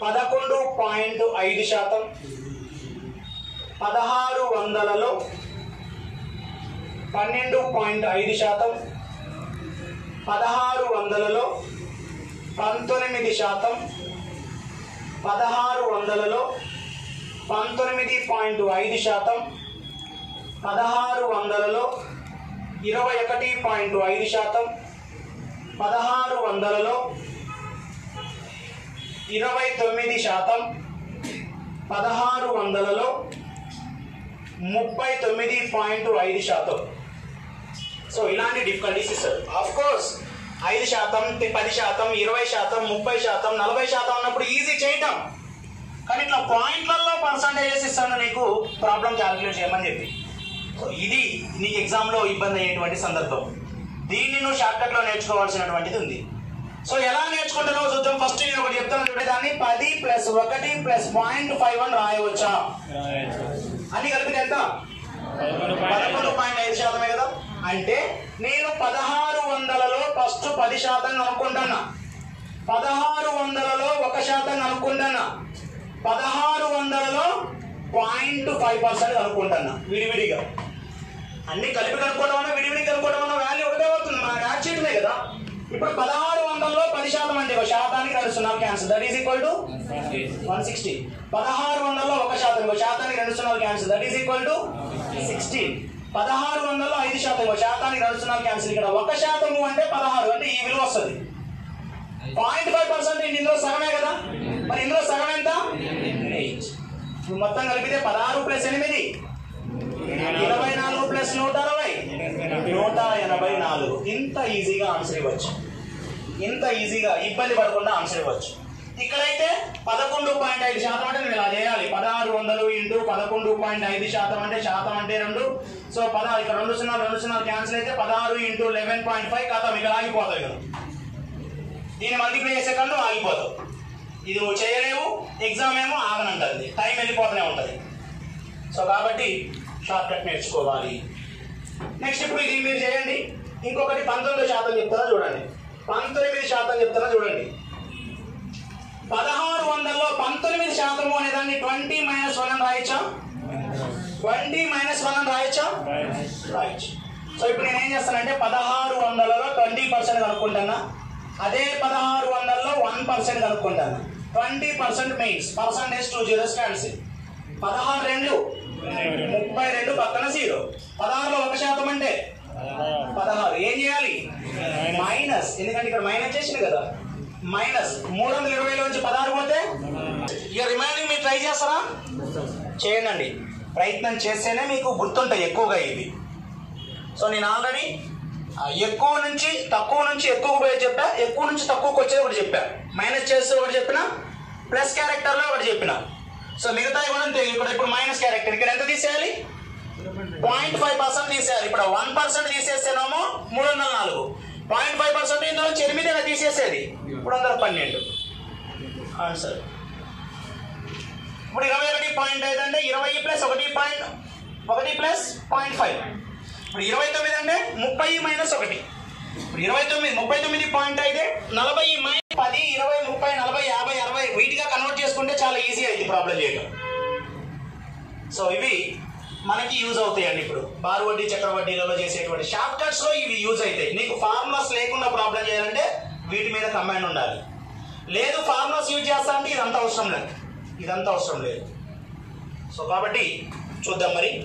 పదకొండు పాయింట్ ఐదు శాతం పదహారు వందలలో పన్నెండు పాయింట్ ఐదు శాతం పదహారు వందలలో పంతొమ్మిది శాతం పదహారు వందలలో పంతొమ్మిది పాయింట్ ఐదు శాతం పదహారు వందలలో ఇరవై ఒకటి పాయింట్ ఐదు శాతం పదహారు వందలలో ఇరవై తొమ్మిది శాతం పదహారు వందలలో ముప్పై తొమ్మిది పాయింట్ ఐదు శాతం సో ఇలాంటి డిఫికల్టీస్ ఇస్తారు ఆఫ్ కోర్స్ ఐదు శాతం తి- పది శాతం ఇరవై శాతం ముప్పై శాతం నలభై శాతం అన్నప్పుడు ఈజీ చేయటం కానీ ఇట్లా పాయింట్లలో పర్సంటేజెస్ ఇస్తాను నీకు ప్రాబ్లం క్యాలిక్యులేట్ చేయమని చెప్పి సో ఇది నీకు ఎగ్జామ్లో ఇబ్బంది అయ్యేటువంటి సందర్భం దీన్ని నువ్వు షార్ట్కట్లో నేర్చుకోవాల్సినటువంటిది ఉంది సో ఎలా నేర్చుకుంటున్నావు చూద్దాం ఫస్ట్ నేను ఒకటి చెప్తాను చూడండి దాన్ని పది ప్లస్ ఒకటి ప్లస్ పాయింట్ ఫైవ్ అని రాయవచ్చా అన్ని కలిపితే ఎంత పదకొండు పాయింట్ ఐదు శాతమే కదా అంటే నేను పదహారు వందలలో ఫస్ట్ పది శాతం అనుకుంటున్నా పదహారు వందలలో ఒక శాతం అనుకుంటున్నా పదహారు వందలలో పాయింట్ ఫైవ్ పర్సెంట్ అనుకుంటున్నా విడివిడిగా అన్ని కలిపి కనుక్కోవడం వల్ల విడివిడి కనుక్కోవడం వల్ల వాల్యూ ఒకటే అవుతుంది మన యాడ్ చేయడమే కదా ఇప్పుడు పదహారు వందలలో పది శాతం అంటే ఒక శాతానికి రెండు సున్నాలు cancel that is equal to one sixty పదహారు వందలలో ఒక శాతం ఒక శాతానికి రెండు సున్నాలు cancel that is equal to sixteen పదహారు వందలలో ఐదు శాతం ఒక శాతానికి రెండు సున్నాలు క్యాన్సిల్ ఇక్కడ ఒక శాతము అంటే పదహారు అంటే ఈ విలువ వస్తుంది పాయింట్ ఫైవ్ పర్సెంట్ ఇందులో సగమే కదా మరి ఇందులో సగం ఎంత ఎయిట్ ఇప్పుడు మొత్తం కలిపితే పదహారు ప్లస్ ఎనిమిది ఇరవై నాలుగు ప్లస్ నూట అరవై నూట ఎనభై నాలుగు ఇంత ఈజీగా ఆన్సర్ ఇవ్వచ్చు ఇంత ఈజీగా ఇబ్బంది పడకుండా ఆన్సర్ ఇవ్వచ్చు ఇక్కడైతే పదకొండు పాయింట్ ఐదు శాతం అంటే నేను ఇలా చేయాలి పదహారు వందలు ఇంటూ పదకొండు పాయింట్ ఐదు శాతం అంటే శాతం అంటే రెండు సో పదహారు ఇక్కడ రెండు సున్నాలు రెండు సున్నాలు క్యాన్సిల్ అయితే పదహారు ఇంటూ లెవెన్ పాయింట్ ఫైవ్ కథం ఇక్కడ ఆగిపోతాయి కదా దీన్ని మల్టిప్లై చేసే కన్నా ఆగిపోతావు ఇది నువ్వు చేయలేవు ఎగ్జామ్ ఏమో ఆగనంటుంది టైం వెళ్ళిపోతూనే ఉంటుంది సో కాబట్టి షార్ట్ కట్ నేర్చుకోవాలి నెక్స్ట్ ఇప్పుడు ఇది మీరు చేయండి ఇంకొకటి పంతొమ్మిది శాతం చెప్తారా చూడండి పంతొమ్మిది శాతం చెప్తారా చూడండి పదహారు వందల్లో పంతొమ్మిది శాతము అనే దాన్ని ట్వంటీ మైనస్ వన్ అని రాయచ్చా ట్వంటీ మైనస్ వన్ అని రాయచ్చా రాయచ్చు సో ఇప్పుడు నేను ఏం చేస్తానంటే పదహారు వందలలో ట్వంటీ పర్సెంట్ కనుక్కుంటానా అదే పదహారు వందలలో వన్ పర్సెంట్ కనుక్కుంటాను twenty percent means percentage two zero cancel పదహారు రెండు ముప్పై రెండు పక్కన జీరో పదహారులో ఒక శాతం అంటే పదహారు ఏం చేయాలి మైనస్ ఎందుకంటే ఇక్కడ మైనస్ చేసింది కదా మైనస్ మూడు వందల ఇరవైలో నుంచి పదహారు పోతే ఇక రిమైనింగ్ మీరు ట్రై చేస్తారా చేయండి ప్రయత్నం చేస్తేనే మీకు గుర్తుంటాయి ఎక్కువగా ఇవి సో నేను ఆల్రెడీ ఆ, ఎక్కువ నుంచి తక్కువ నుంచి ఎక్కువ పోయి చెప్పా ఎక్కువ నుంచి తక్కువకి వచ్చేది ఒకటి చెప్పా మైనస్ చేస్తే ఒకటి చెప్పిన ప్లస్ క్యారెక్టర్లో ఒకటి చెప్పిన సో మిగతా కూడా అంతే ఇక్కడ ఇప్పుడు మైనస్ క్యారెక్టర్ ఇక్కడ ఎంత తీసేయాలి పాయింట్ ఫైవ్ పర్సెంట్ తీసేయాలి ఇప్పుడు వన్ పర్సెంట్ తీసేస్తేనేమో మూడు వందల నాలుగు పాయింట్ ఫైవ్ పర్సెంట్ ఇందులో నుంచి ఎనిమిదిగా తీసేసేది మూడు వందల పన్నెండు ఆన్సర్ ఇప్పుడు ఇరవై ఒకటి పాయింట్ ఐదు అంటే ఇరవై ప్లస్ ఒకటి పాయింట్ ఒకటి ప్లస్ పాయింట్ ఫైవ్ ఇప్పుడు ఇరవై తొమ్మిది అంటే ముప్పై మైనస్ ఒకటి ఇప్పుడు ఇరవై తొమ్మిది ముప్పై తొమ్మిది పాయింట్ అయితే నలభై మైనస్ పది ఇరవై ముప్పై నలభై యాభై అరవై వీటిగా కన్వర్ట్ చేసుకుంటే చాలా ఈజీ అయింది ప్రాబ్లం చేయడం సో ఇవి మనకి యూజ్ అవుతాయండి ఇప్పుడు బారు వడ్డీ చక్ర వడ్డీలలో చేసేటువంటి షార్ట్ కట్స్ లో ఇవి యూజ్ అవుతాయి నీకు ఫార్ములాస్ లేకుండా ప్రాబ్లం చేయాలంటే వీటి మీద కమాండ్ ఉండాలి లేదు ఫార్ములాస్ యూజ్ చేస్తా అంటే ఇదంతా అవసరం లేదు ఇదంతా అవసరం లేదు సో కాబట్టి చూద్దాం మరి